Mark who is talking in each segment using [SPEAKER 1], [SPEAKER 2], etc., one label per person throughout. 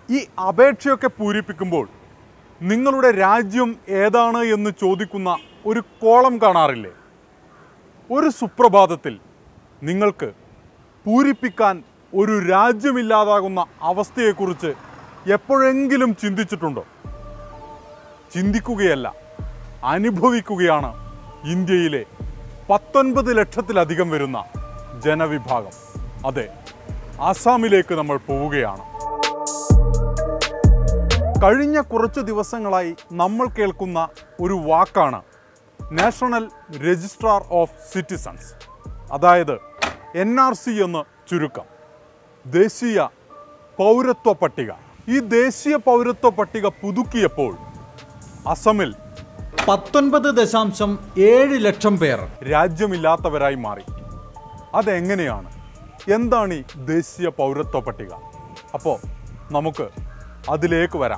[SPEAKER 1] ഈ അപേക്ഷയൊക്കെ പൂരിപ്പിക്കുമ്പോൾ നിങ്ങളുടെ രാജ്യം ഏതാണ് എന്ന് ചോദിക്കുന്ന ഒരു കോളം കാണാറില്ലേ ഒരു സുപ്രഭാതത്തിൽ നിങ്ങൾക്ക് പൂരിപ്പിക്കാൻ ഒരു രാജ്യമില്ലാതാകുന്ന അവസ്ഥയെക്കുറിച്ച് എപ്പോഴെങ്കിലും ചിന്തിച്ചിട്ടുണ്ടോ ചിന്തിക്കുകയല്ല അനുഭവിക്കുകയാണ് ഇന്ത്യയിലെ പത്തൊൻപത് ലക്ഷത്തിലധികം വരുന്ന ജനവിഭാഗം അതെ ആസാമിലേക്ക് നമ്മൾ പോവുകയാണ് കഴിഞ്ഞ കുറച്ച് ദിവസങ്ങളായി നമ്മൾ കേൾക്കുന്ന ഒരു വാക്കാണ് നാഷണൽ രജിസ്ട്രാർ ഓഫ് സിറ്റിസൺസ് അതായത് എൻ ആർ സി എന്ന് ചുരുക്കം ദേശീയ പൗരത്വ പട്ടിക ഈ ദേശീയ പൗരത്വ പട്ടിക പുതുക്കിയപ്പോൾ അസമിൽ
[SPEAKER 2] പത്തൊൻപത് ദശാംശം ഏഴ് ലക്ഷം പേർ
[SPEAKER 1] രാജ്യമില്ലാത്തവരായി മാറി അതെങ്ങനെയാണ് എന്താണ് ഈ ദേശീയ പൗരത്വ പട്ടിക അപ്പോൾ നമുക്ക് അതിലേക്ക് വരാം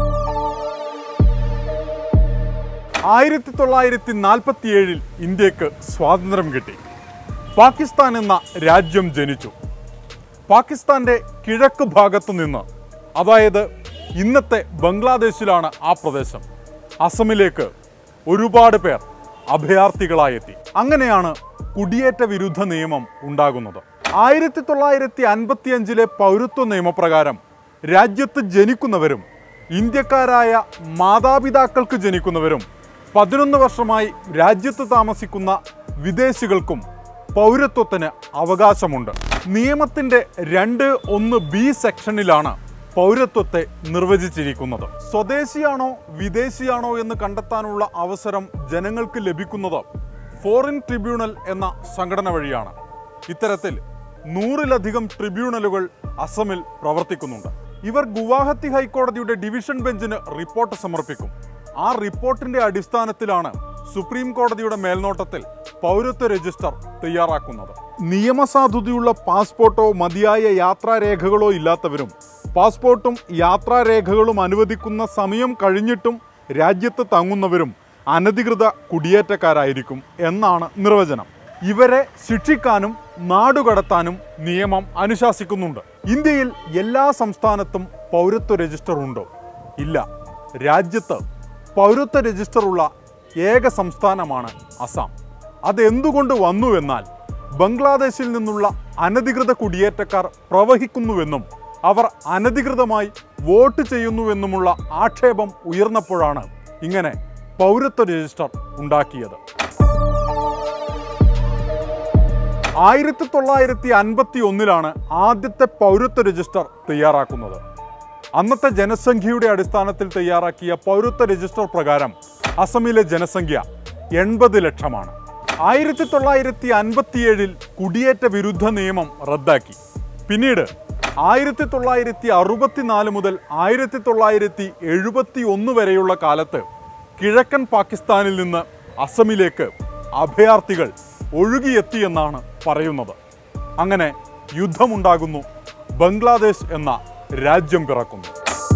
[SPEAKER 1] ആയിരത്തി തൊള്ളായിരത്തി നാൽപ്പത്തി ഏഴിൽ ഇന്ത്യക്ക് സ്വാതന്ത്ര്യം കിട്ടി പാകിസ്ഥാൻ എന്ന രാജ്യം ജനിച്ചു പാകിസ്ഥാന്റെ കിഴക്ക് ഭാഗത്തു നിന്ന് അതായത് ഇന്നത്തെ ബംഗ്ലാദേശിലാണ് ആ പ്രദേശം അസമിലേക്ക് ഒരുപാട് പേർ അഭയാർത്ഥികളായെത്തി അങ്ങനെയാണ് കുടിയേറ്റ വിരുദ്ധ നിയമം ഉണ്ടാകുന്നത് ആയിരത്തി തൊള്ളായിരത്തി അൻപത്തി അഞ്ചിലെ പൗരത്വ നിയമപ്രകാരം രാജ്യത്ത് ജനിക്കുന്നവരും ഇന്ത്യക്കാരായ മാതാപിതാക്കൾക്ക് ജനിക്കുന്നവരും പതിനൊന്ന് വർഷമായി രാജ്യത്ത് താമസിക്കുന്ന വിദേശികൾക്കും പൗരത്വത്തിന് അവകാശമുണ്ട് നിയമത്തിന്റെ രണ്ട് ഒന്ന് ബി സെക്ഷനിലാണ് പൗരത്വത്തെ നിർവചിച്ചിരിക്കുന്നത് സ്വദേശിയാണോ വിദേശിയാണോ എന്ന് കണ്ടെത്താനുള്ള അവസരം ജനങ്ങൾക്ക് ലഭിക്കുന്നത് ഫോറിൻ ട്രിബ്യൂണൽ എന്ന സംഘടന വഴിയാണ് ഇത്തരത്തിൽ നൂറിലധികം ട്രിബ്യൂണലുകൾ അസമിൽ പ്രവർത്തിക്കുന്നുണ്ട് ഇവർ ഗുവാഹത്തി ഹൈക്കോടതിയുടെ ഡിവിഷൻ ബെഞ്ചിന് റിപ്പോർട്ട് സമർപ്പിക്കും ആ റിപ്പോർട്ടിന്റെ അടിസ്ഥാനത്തിലാണ് സുപ്രീം കോടതിയുടെ മേൽനോട്ടത്തിൽ പൗരത്വ രജിസ്റ്റർ തയ്യാറാക്കുന്നത് നിയമസാധുതയുള്ള പാസ്പോർട്ടോ മതിയായ യാത്രാരേഖകളോ ഇല്ലാത്തവരും പാസ്പോർട്ടും യാത്രാരേഖകളും അനുവദിക്കുന്ന സമയം കഴിഞ്ഞിട്ടും രാജ്യത്ത് തങ്ങുന്നവരും അനധികൃത കുടിയേറ്റക്കാരായിരിക്കും എന്നാണ് നിർവചനം ഇവരെ ശിക്ഷിക്കാനും നാടുകടത്താനും നിയമം അനുശാസിക്കുന്നുണ്ട് ഇന്ത്യയിൽ എല്ലാ സംസ്ഥാനത്തും പൗരത്വ രജിസ്റ്റർ ഉണ്ടോ ഇല്ല രാജ്യത്ത് പൗരത്വ രജിസ്റ്റർ ഉള്ള ഏക സംസ്ഥാനമാണ് അസം അതെന്തുകൊണ്ട് വന്നുവെന്നാൽ ബംഗ്ലാദേശിൽ നിന്നുള്ള അനധികൃത കുടിയേറ്റക്കാർ പ്രവഹിക്കുന്നുവെന്നും അവർ അനധികൃതമായി വോട്ട് ചെയ്യുന്നുവെന്നുമുള്ള ആക്ഷേപം ഉയർന്നപ്പോഴാണ് ഇങ്ങനെ പൗരത്വ രജിസ്റ്റർ ഉണ്ടാക്കിയത് ആയിരത്തി തൊള്ളായിരത്തി അൻപത്തി ഒന്നിലാണ് ആദ്യത്തെ പൗരത്വ രജിസ്റ്റർ തയ്യാറാക്കുന്നത് അന്നത്തെ ജനസംഖ്യയുടെ അടിസ്ഥാനത്തിൽ തയ്യാറാക്കിയ പൗരത്വ രജിസ്റ്റർ പ്രകാരം അസമിലെ ജനസംഖ്യ എൺപത് ലക്ഷമാണ് ആയിരത്തി തൊള്ളായിരത്തി അൻപത്തിയേഴിൽ കുടിയേറ്റ വിരുദ്ധ നിയമം റദ്ദാക്കി പിന്നീട് ആയിരത്തി തൊള്ളായിരത്തി അറുപത്തിനാല് മുതൽ ആയിരത്തി തൊള്ളായിരത്തി എഴുപത്തി ഒന്ന് വരെയുള്ള കാലത്ത് കിഴക്കൻ പാകിസ്ഥാനിൽ നിന്ന് അസമിലേക്ക് അഭയാർത്ഥികൾ ഒഴുകിയെത്തിയെന്നാണ് പറയുന്നത് അങ്ങനെ യുദ്ധമുണ്ടാകുന്നു ബംഗ്ലാദേശ് എന്ന രാജ്യം പിറക്കുന്നു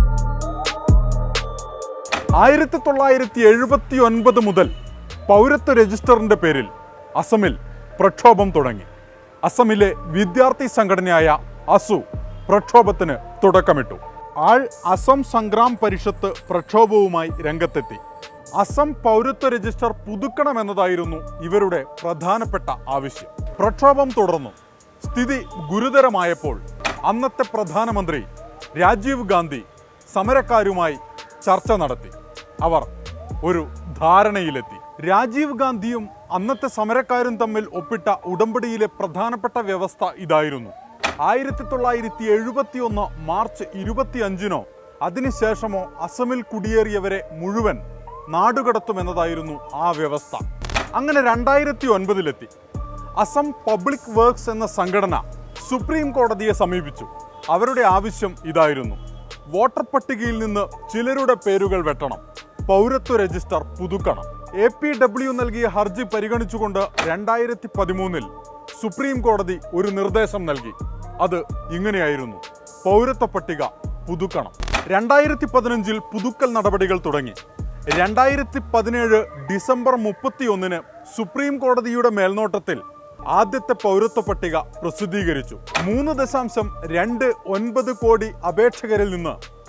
[SPEAKER 1] ആയിരത്തി തൊള്ളായിരത്തി എഴുപത്തി ഒൻപത് മുതൽ പൗരത്വ രജിസ്റ്ററിന്റെ പേരിൽ അസമിൽ പ്രക്ഷോഭം തുടങ്ങി അസമിലെ വിദ്യാർത്ഥി സംഘടനയായ അസു പ്രക്ഷോഭത്തിന് തുടക്കമിട്ടു ആൾ അസം സംഗ്രാം പരിഷത്ത് പ്രക്ഷോഭവുമായി രംഗത്തെത്തി അസം പൗരത്വ രജിസ്റ്റർ പുതുക്കണമെന്നതായിരുന്നു ഇവരുടെ പ്രധാനപ്പെട്ട ആവശ്യം പ്രക്ഷോഭം തുടർന്നു സ്ഥിതി ഗുരുതരമായപ്പോൾ അന്നത്തെ പ്രധാനമന്ത്രി രാജീവ് ഗാന്ധി സമരക്കാരുമായി ചർച്ച നടത്തി അവർ ഒരു ധാരണയിലെത്തി രാജീവ് ഗാന്ധിയും അന്നത്തെ സമരക്കാരും തമ്മിൽ ഒപ്പിട്ട ഉടമ്പടിയിലെ പ്രധാനപ്പെട്ട വ്യവസ്ഥ ഇതായിരുന്നു ആയിരത്തി തൊള്ളായിരത്തി എഴുപത്തി ഒന്ന് മാർച്ച് ഇരുപത്തി അഞ്ചിനോ അതിനുശേഷമോ അസമിൽ കുടിയേറിയവരെ മുഴുവൻ നാടുകടത്തുമെന്നതായിരുന്നു ആ വ്യവസ്ഥ അങ്ങനെ രണ്ടായിരത്തി ഒൻപതിലെത്തി അസം പബ്ലിക് വർക്ക്സ് എന്ന സംഘടന സുപ്രീം കോടതിയെ സമീപിച്ചു അവരുടെ ആവശ്യം ഇതായിരുന്നു വോട്ടർ പട്ടികയിൽ നിന്ന് ചിലരുടെ പേരുകൾ വെട്ടണം പൗരത്വ രജിസ്റ്റർ പുതുക്കണം എ പി ഡബ്ല്യു നൽകിയ ഹർജി പരിഗണിച്ചുകൊണ്ട് രണ്ടായിരത്തി പതിമൂന്നിൽ സുപ്രീം കോടതി ഒരു നിർദ്ദേശം നൽകി അത് ഇങ്ങനെയായിരുന്നു പൗരത്വ പട്ടിക പുതുക്കണം രണ്ടായിരത്തി പതിനഞ്ചിൽ പുതുക്കൽ നടപടികൾ തുടങ്ങി രണ്ടായിരത്തി പതിനേഴ് ഡിസംബർ മുപ്പത്തി ഒന്നിന് സുപ്രീം കോടതിയുടെ മേൽനോട്ടത്തിൽ ആദ്യത്തെ പൗരത്വ പട്ടിക പ്രസിദ്ധീകരിച്ചു മൂന്ന് ദശാംശം രണ്ട് ഒൻപത് കോടി അപേക്ഷകരിൽ നിന്ന്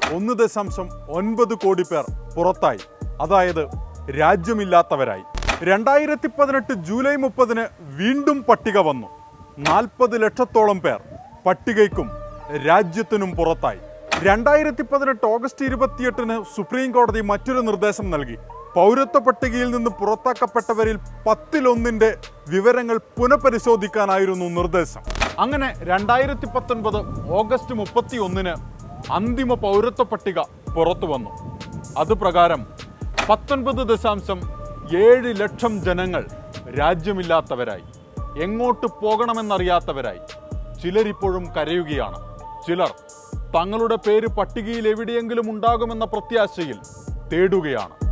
[SPEAKER 1] ഒന്ന് ദശാംശം ഒൻപത് കോടി പേർ പുറത്തായി അതായത് രാജ്യമില്ലാത്തവരായി രണ്ടായിരത്തി പതിനെട്ട് ജൂലൈ മുപ്പതിന് വീണ്ടും പട്ടിക വന്നു നാൽപ്പത് ലക്ഷത്തോളം പേർ പട്ടികയ്ക്കും രാജ്യത്തിനും പുറത്തായി രണ്ടായിരത്തി പതിനെട്ട് ഓഗസ്റ്റ് ഇരുപത്തിയെട്ടിന് സുപ്രീം കോടതി മറ്റൊരു നിർദ്ദേശം നൽകി പൗരത്വ പട്ടികയിൽ നിന്ന് പുറത്താക്കപ്പെട്ടവരിൽ പത്തിലൊന്നിന്റെ വിവരങ്ങൾ പുനഃപരിശോധിക്കാനായിരുന്നു നിർദ്ദേശം അങ്ങനെ രണ്ടായിരത്തി പത്തൊൻപത് ഓഗസ്റ്റ് മുപ്പത്തി ഒന്നിന് അന്തിമ പൗരത്വ പട്ടിക പുറത്തു വന്നു അത് പ്രകാരം പത്തൊൻപത് ദശാംശം ഏഴ് ലക്ഷം ജനങ്ങൾ രാജ്യമില്ലാത്തവരായി എങ്ങോട്ട് പോകണമെന്നറിയാത്തവരായി ചിലരിപ്പോഴും കരയുകയാണ് ചിലർ തങ്ങളുടെ പേര് പട്ടികയിൽ എവിടെയെങ്കിലും ഉണ്ടാകുമെന്ന പ്രത്യാശയിൽ തേടുകയാണ്